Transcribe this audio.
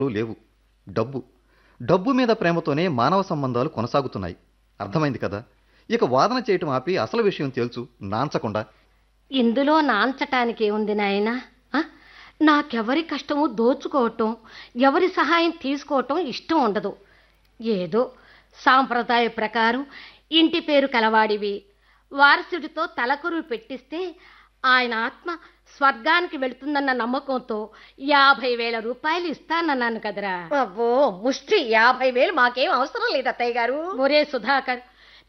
లేవు డబ్బు డబ్బు మీద ప్రేమతోనే మానవ సంబంధాలు కొనసాగుతున్నాయి అర్థమైంది కదా ఇక వాదన చేయటం ఆపి అసలు విషయం తేల్చు నాంచకుండా ఇందులో నాంచటానికి ఏముంది నాయనా ఆ? నాకెవరి కష్టము దోచుకోవటం ఎవరి సహాయం తీసుకోవటం ఇష్టం ఉండదు ఏదో సాంప్రదాయ ప్రకారం ఇంటి పేరు కలవాడివి వారసుడితో తలకొరువు పెట్టిస్తే ఆయన ఆత్మ స్వర్గానికి వెళుతుందన్న నమ్మకంతో యాభై వేల రూపాయలు ఇస్తానన్నాను కదరా అబ్బో ముష్టి యాభై వేలు మాకేం అవసరం లేదు అత్తయ్య గారు ఒరే సుధాకర్